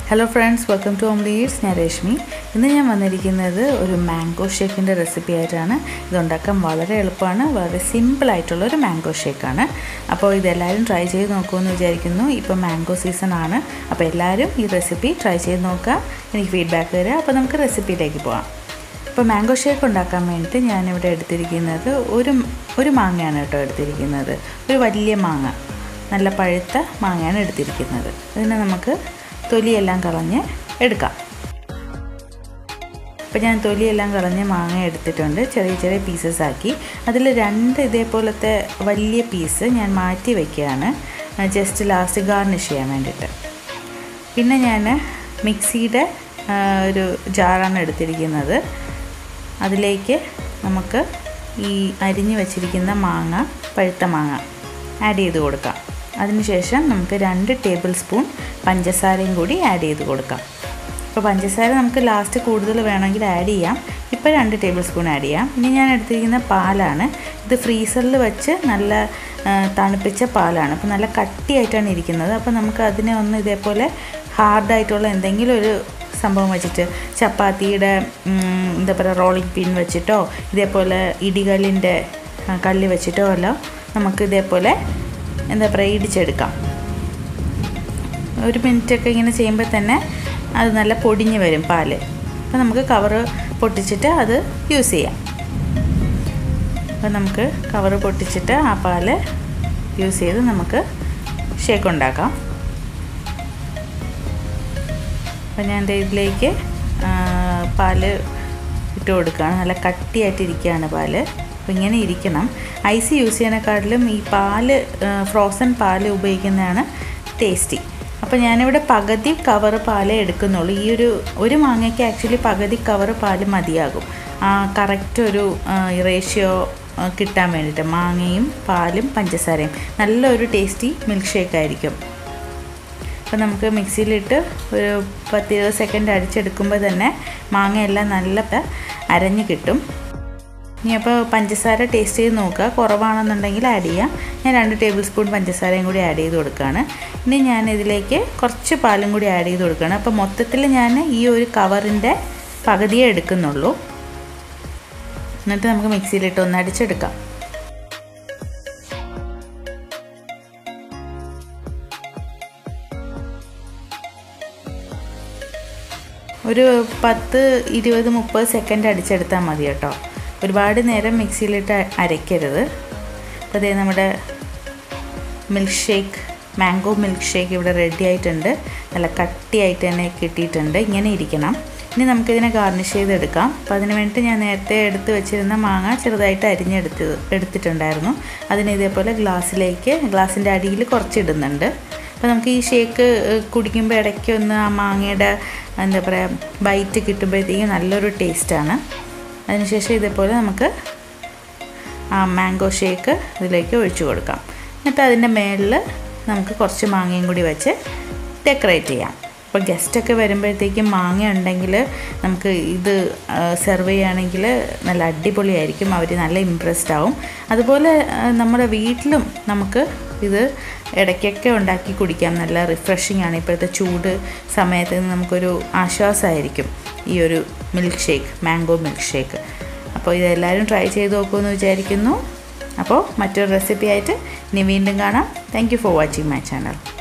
hello friends welcome to Omli eats ഞാൻ രശ്മി ഇന്ന് ഞാൻ വന്നിരിക്കുന്നത് ഒരു മാംഗോ ഷേക്കിൻ്റെ റെസിപ്പി ആയിട്ടാണ് ഇതുണ്ടാക്കാൻ വളരെ എളുപ്പമാണ് വളരെ സിമ്പിൾ ആയിട്ടുള്ള ഒരു മാംഗോ ഷേക്കാണ് അപ്പോൾ ഇതെല്ലാവരും ട്രൈ ചെയ്ത് നോക്കുമെന്ന് വിചാരിക്കുന്നു ഇപ്പോൾ മാംഗോ സീസൺ ആണ് അപ്പോൾ എല്ലാവരും ഈ റെസിപ്പി ട്രൈ ചെയ്ത് നോക്കുക എനിക്ക് ഫീഡ്ബാക്ക് തരിക അപ്പോൾ നമുക്ക് റെസിപ്പിയിലേക്ക് പോകാം ഇപ്പോൾ മാംഗോ ഷേക്ക് ഉണ്ടാക്കാൻ വേണ്ടിയിട്ട് ഞാനിവിടെ എടുത്തിരിക്കുന്നത് ഒരു ഒരു മാങ്ങയാണ് കേട്ടോ എടുത്തിരിക്കുന്നത് ഒരു വലിയ മാങ്ങ നല്ല പഴുത്ത മാങ്ങയാണ് എടുത്തിരിക്കുന്നത് അതിനെ നമുക്ക് തൊലിയെല്ലാം കളഞ്ഞ് എടുക്കാം അപ്പോൾ ഞാൻ തൊലിയെല്ലാം കളഞ്ഞ് മാങ്ങ എടുത്തിട്ടുണ്ട് ചെറിയ ചെറിയ പീസസ് ആക്കി അതിൽ രണ്ട് ഇതേപോലത്തെ വലിയ പീസ് ഞാൻ മാറ്റി വയ്ക്കുകയാണ് ജസ്റ്റ് ലാസ്റ്റ് ഗാർണിഷ് ചെയ്യാൻ വേണ്ടിയിട്ട് പിന്നെ ഞാൻ മിക്സിയുടെ ഒരു ജാറാണ് എടുത്തിരിക്കുന്നത് അതിലേക്ക് നമുക്ക് ഈ അരിഞ്ഞു വച്ചിരിക്കുന്ന മാങ്ങ പഴുത്ത മാങ്ങ ആഡ് ചെയ്ത് കൊടുക്കാം അതിനുശേഷം നമുക്ക് രണ്ട് ടേബിൾ സ്പൂൺ പഞ്ചസാരയും കൂടി ആഡ് ചെയ്ത് കൊടുക്കാം അപ്പോൾ പഞ്ചസാര നമുക്ക് ലാസ്റ്റ് കൂടുതൽ വേണമെങ്കിൽ ആഡ് ചെയ്യാം ഇപ്പോൾ രണ്ട് ടേബിൾ സ്പൂൺ ആഡ് ചെയ്യാം ഇനി ഞാൻ എടുത്തിരിക്കുന്ന പാലാണ് ഇത് ഫ്രീസറിൽ വെച്ച് നല്ല തണുപ്പിച്ച പാലാണ് അപ്പോൾ നല്ല കട്ടിയായിട്ടാണ് ഇരിക്കുന്നത് അപ്പോൾ നമുക്ക് അതിനെ ഒന്ന് ഇതേപോലെ ഹാർഡായിട്ടുള്ള എന്തെങ്കിലും ഒരു സംഭവം വെച്ചിട്ട് ചപ്പാത്തിയുടെ എന്താ പറയുക റോളിംഗ് പിൻ വെച്ചിട്ടോ ഇതേപോലെ ഇടികല്ലിൻ്റെ കല്ല് വെച്ചിട്ടോ എല്ലാം നമുക്ക് ഇതേപോലെ എന്താ പറയുക ഇടിച്ചെടുക്കാം ഒരു മിനിറ്റൊക്കെ ഇങ്ങനെ ചെയ്യുമ്പോൾ തന്നെ അത് നല്ല പൊടിഞ്ഞ് വരും പാല് അപ്പോൾ നമുക്ക് കവറ് പൊട്ടിച്ചിട്ട് അത് യൂസ് ചെയ്യാം അപ്പോൾ നമുക്ക് കവറ് പൊട്ടിച്ചിട്ട് ആ പാല് യൂസ് ചെയ്ത് നമുക്ക് ഷേക്ക് ഉണ്ടാക്കാം അപ്പോൾ ഞാൻ ഇതിലേക്ക് പാല് ഇട്ട് കൊടുക്കുകയാണ് നല്ല കട്ടിയായിട്ടിരിക്കുകയാണ് പാല് അപ്പോൾ ഇങ്ങനെ ഇരിക്കണം ഐസ് യൂസ് ചെയ്യുന്നതിനെക്കാട്ടിലും ഈ പാല് ഫ്രോസൺ പാല് ഉപയോഗിക്കുന്നതാണ് ടേസ്റ്റി അപ്പോൾ ഞാനിവിടെ പകുതി കവർ പാലേ എടുക്കുന്നുള്ളൂ ഈ ഒരു ഒരു മാങ്ങയ്ക്ക് ആക്ച്വലി പകുതി കവർ പാല് മതിയാകും ആ കറക്റ്റ് ഒരു റേഷ്യോ കിട്ടാൻ വേണ്ടിയിട്ട് മാങ്ങയും പാലും പഞ്ചസാരയും നല്ലൊരു ടേസ്റ്റി മിൽക്ക് ഷേക്ക് ആയിരിക്കും അപ്പോൾ നമുക്ക് മിക്സിയിലിട്ട് ഒരു പത്ത് ഇരുപത് സെക്കൻഡ് അടിച്ചെടുക്കുമ്പോൾ തന്നെ മാങ്ങയെല്ലാം നല്ല അരഞ്ഞ് കിട്ടും ഇനി അപ്പോൾ പഞ്ചസാര ടേസ്റ്റ് ചെയ്ത് നോക്കുക കുറവാണെന്നുണ്ടെങ്കിൽ ആഡ് ചെയ്യാം ഞാൻ രണ്ട് ടേബിൾ സ്പൂൺ പഞ്ചസാരയും കൂടി ആഡ് ചെയ്ത് കൊടുക്കുകയാണ് ഇനി ഞാൻ ഇതിലേക്ക് കുറച്ച് പാലും കൂടി ആഡ് ചെയ്ത് കൊടുക്കുകയാണ് അപ്പോൾ മൊത്തത്തിൽ ഞാൻ ഈ ഒരു കവറിൻ്റെ പകുതിയേ എടുക്കുന്നുള്ളൂ എന്നിട്ട് നമുക്ക് മിക്സിയിലിട്ട് ഒന്ന് അടിച്ചെടുക്കാം ഒരു പത്ത് ഇരുപത് മുപ്പത് സെക്കൻഡ് അടിച്ചെടുത്താൽ മതി കേട്ടോ ഒരുപാട് നേരം മിക്സിയിലിട്ട് അരയ്ക്കരുത് അപ്പോൾ അതേ നമ്മുടെ milk shake mango milk shake ഇവിടെ റെഡി ആയിട്ടുണ്ട് നല്ല കട്ടിയായിട്ട് തന്നെ കിട്ടിയിട്ടുണ്ട് ഇങ്ങനെ ഇരിക്കണം ഇനി നമുക്കിതിനെ ഗാർണിഷ് ചെയ്തെടുക്കാം അപ്പോൾ അതിന് വേണ്ടിയിട്ട് ഞാൻ നേരത്തെ എടുത്ത് വെച്ചിരുന്ന മാങ്ങ ചെറുതായിട്ട് അരിഞ്ഞെടുത്ത് എടുത്തിട്ടുണ്ടായിരുന്നു അതിന് ഇതേപോലെ ഗ്ലാസ്സിലേക്ക് ഗ്ലാസിൻ്റെ അടിയിൽ കുറച്ചിടുന്നുണ്ട് അപ്പോൾ നമുക്ക് ഈ ഷേക്ക് കുടിക്കുമ്പോൾ ഇടയ്ക്ക് ഒന്ന് ആ മാങ്ങയുടെ എന്താ പറയുക ബൈറ്റ് കിട്ടുമ്പോഴത്തേക്കും നല്ലൊരു ടേസ്റ്റാണ് അതിനുശേഷം ഇതേപോലെ നമുക്ക് ആ മാംഗോ ഷേക്ക് ഇതിലേക്ക് ഒഴിച്ചു കൊടുക്കാം എന്നിട്ട് അതിൻ്റെ മേളിൽ നമുക്ക് കുറച്ച് മാങ്ങയും കൂടി വെച്ച് ഡെക്കറേറ്റ് ചെയ്യാം അപ്പോൾ ഗസ്റ്റൊക്കെ വരുമ്പോഴത്തേക്കും മാങ്ങ ഉണ്ടെങ്കിൽ നമുക്ക് ഇത് സെർവ് ചെയ്യുകയാണെങ്കിൽ നല്ല അടിപൊളിയായിരിക്കും അവർ നല്ല ഇമ്പ്രസ്ഡ് ആവും അതുപോലെ നമ്മുടെ വീട്ടിലും നമുക്ക് ഇത് ഇടയ്ക്കൊക്കെ ഉണ്ടാക്കി കുടിക്കാം നല്ല റിഫ്രഷിംഗ് ആണ് ഇപ്പോഴത്തെ ചൂട് സമയത്ത് നമുക്കൊരു ആശ്വാസമായിരിക്കും ഈ ഒരു milk shake mango milk shake അപ്പോൾ ഇതെല്ലാവരും ട്രൈ ചെയ്ത് നോക്കുമെന്ന് വിചാരിക്കുന്നു അപ്പോൾ മറ്റൊരു റെസിപ്പി ആയിട്ട് ഇനി വീണ്ടും കാണാം thank for watching my channel